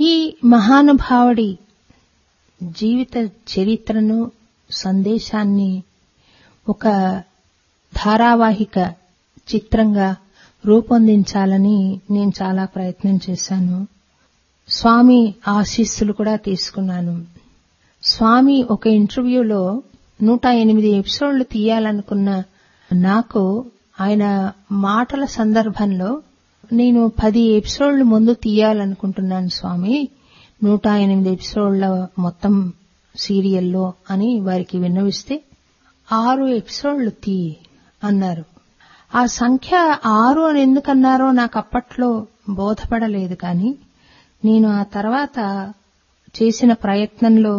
ఈ మహానుభావుడి జీవిత చరిత్రను సందేశాన్ని ఒక ధారావాహిక చిత్రంగా రూపొందించాలని నేను చాలా ప్రయత్నం చేశాను స్వామి ఆశీస్సులు కూడా తీసుకున్నాను స్వామి ఒక ఇంటర్వ్యూలో నూట ఎనిమిది ఎపిసోడ్లు తీయాలనుకున్న నాకు ఆయన మాటల సందర్భంలో నేను పది ఎపిసోడ్లు ముందు తీయాలనుకుంటున్నాను స్వామి నూట ఎనిమిది ఎపిసోడ్ల మొత్తం సీరియల్లో అని వారికి విన్నవిస్తే ఆరు ఎపిసోడ్లు తీ అన్నారు ఆ సంఖ్య ఆరు అని ఎందుకన్నారో నాకు అప్పట్లో బోధపడలేదు కానీ నేను ఆ తర్వాత చేసిన ప్రయత్నంలో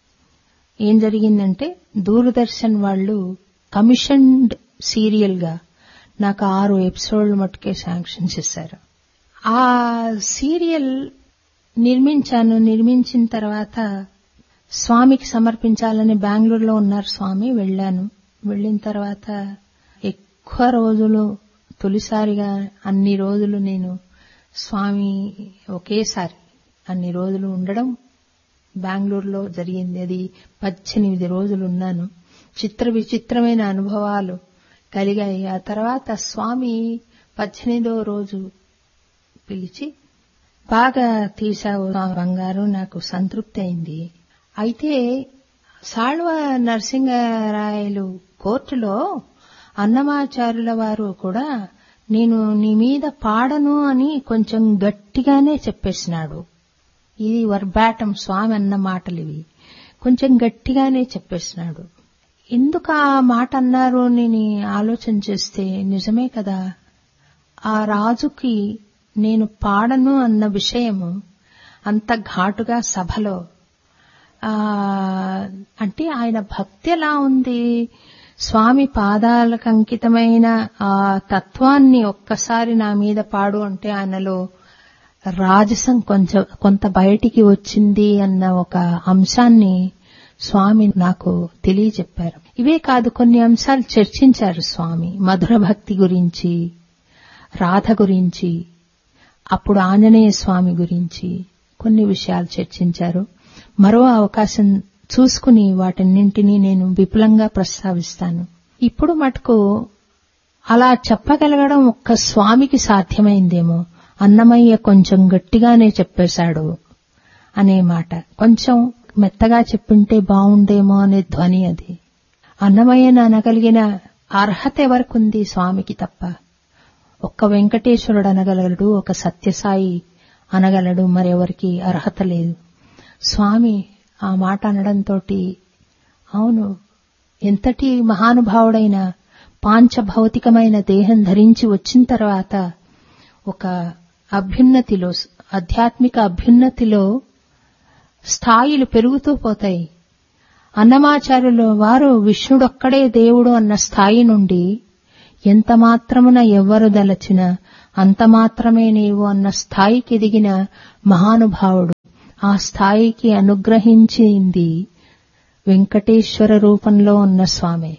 ఏం జరిగిందంటే దూరదర్శన్ వాళ్ళు కమిషన్డ్ సీరియల్ గా నాకు ఆరు ఎపిసోడ్లు మట్టుకే శాంక్షన్ చేశారు ఆ సీరియల్ నిర్మించాను నిర్మించిన తర్వాత స్వామికి సమర్పించాలని బెంగళూరులో ఉన్నారు స్వామి వెళ్ళాను వెళ్ళిన తర్వాత ఎక్కువ రోజులు తొలిసారిగా అన్ని రోజులు నేను స్వామి ఒకేసారి అన్ని రోజులు ఉండడం బెంగళూరులో జరిగింది అది పద్దెనిమిది రోజులు ఉన్నాను చిత్ర విచిత్రమైన అనుభవాలు కలిగాయి ఆ తర్వాత స్వామి పద్దెనిమిదో రోజు పిలిచి బాగా తీసావు బంగారు నాకు సంతృప్తి అయింది అయితే సాళ్వ నరసింగరాయలు కోర్టులో అన్నమాచారుల వారు కూడా నేను నీ మీద పాడను అని కొంచెం గట్టిగానే చెప్పేసినాడు ఇది వర్బాటం స్వామి అన్న మాటలు ఇవి కొంచెం గట్టిగానే చెప్పేసినాడు ఎందుకు ఆ మాట అన్నారు నేను ఆలోచన చేస్తే నిజమే కదా ఆ రాజుకి నేను పాడను అన్న విషయము అంత ఘాటుగా సభలో ఆ అంటే ఆయన భక్తి ఎలా ఉంది స్వామి పాదాలకు అంకితమైన ఆ తత్వాన్ని ఒక్కసారి నా మీద పాడు అంటే ఆయనలో రాజసం కొంచెం కొంత బయటికి వచ్చింది అన్న ఒక అంశాన్ని స్వామి నాకు తెలియజెప్పారు ఇవే కాదు కొన్ని అంశాలు చర్చించారు స్వామి మధుర భక్తి గురించి రాధ గురించి అప్పుడు ఆంజనేయ స్వామి గురించి కొన్ని విషయాలు చర్చించారు మరో అవకాశం చూసుకుని వాటన్నింటినీ నేను విపులంగా ప్రస్తావిస్తాను ఇప్పుడు మటుకు అలా చెప్పగలగడం ఒక్క స్వామికి సాధ్యమైందేమో అన్నమయ్య కొంచెం గట్టిగానే చెప్పేశాడు అనే మాట కొంచెం మెత్తగా చెప్పింటే బావుండేమో అనే ధ్వని అది అన్నమయ్యను అనగలిగిన అర్హత ఎవరికుంది స్వామికి తప్ప ఒక్క వెంకటేశ్వరుడు అనగలడు ఒక సత్యసాయి అనగలడు మరెవరికి అర్హత లేదు స్వామి ఆ మాట అనడంతో అవును ఎంతటి మహానుభావుడైన పాంచభౌతికమైన దేహం ధరించి వచ్చిన తర్వాత ఒక అభ్యున్నతిలో ఆధ్యాత్మిక అభ్యున్నతిలో స్థాయిలు పెరుగుతూ పోతాయి అన్నమాచార్యులు వారు విష్ణుడొక్కడే దేవుడు అన్న స్థాయి నుండి ఎంత మాత్రమున ఎవ్వరు దలచిన అంత మాత్రమే నీవు అన్న స్థాయికి ఎదిగిన మహానుభావుడు ఆ స్థాయికి అనుగ్రహించింది వెంకటేశ్వర రూపంలో ఉన్న స్వామి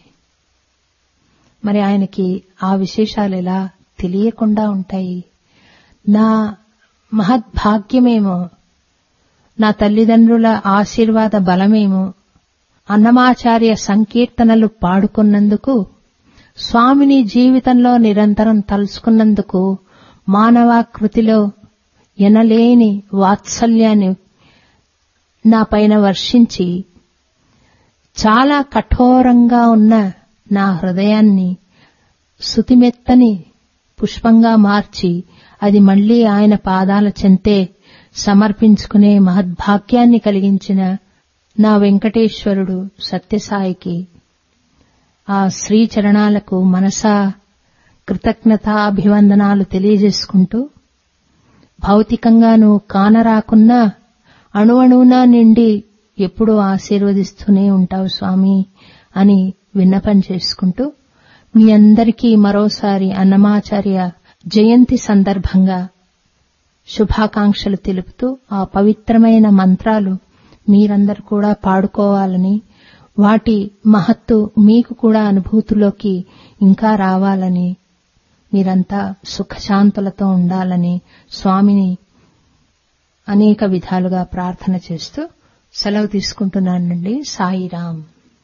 మరి ఆయనకి ఆ విశేషాలు ఎలా తెలియకుండా ఉంటాయి నా మహద్భాగ్యమేమో నా తల్లిదండ్రుల ఆశీర్వాద బలమేమో అన్నమాచార్య సంకీర్తనలు పాడుకున్నందుకు స్వామిని జీవితంలో నిరంతరం తలుసుకున్నందుకు మానవాకృతిలో ఎనలేని వాత్సల్యాన్ని నా పైన వర్షించి చాలా కఠోరంగా ఉన్న నా హృదయాన్ని సుతిమెత్తని పుష్పంగా మార్చి అది మళ్లీ ఆయన పాదాల చెంతే సమర్పించుకునే మహద్భాగ్యాన్ని కలిగించిన నా వెంకటేశ్వరుడు సత్యసాయికి ఆ శ్రీచరణాలకు మనసా కృతజ్ఞతాభివందనాలు తెలియజేసుకుంటూ భౌతికంగా నువ్వు కానరాకున్నా అణువణువునా నిండి ఎప్పుడూ ఆశీర్వదిస్తూనే ఉంటావు స్వామి అని విన్నపం చేసుకుంటూ మీ అందరికీ మరోసారి అన్నమాచార్య జయంతి సందర్భంగా శుభాకాంక్షలు తెలుపుతూ ఆ పవిత్రమైన మంత్రాలు మీరందరూ కూడా పాడుకోవాలని వాటి మహత్తు మీకు కూడా అనుభూతిలోకి ఇంకా రావాలని మీరంతా సుఖశాంతులతో ఉండాలని స్వామిని అనేక విధాలుగా ప్రార్థన చేస్తూ సెలవు తీసుకుంటున్నానండి సాయిరాం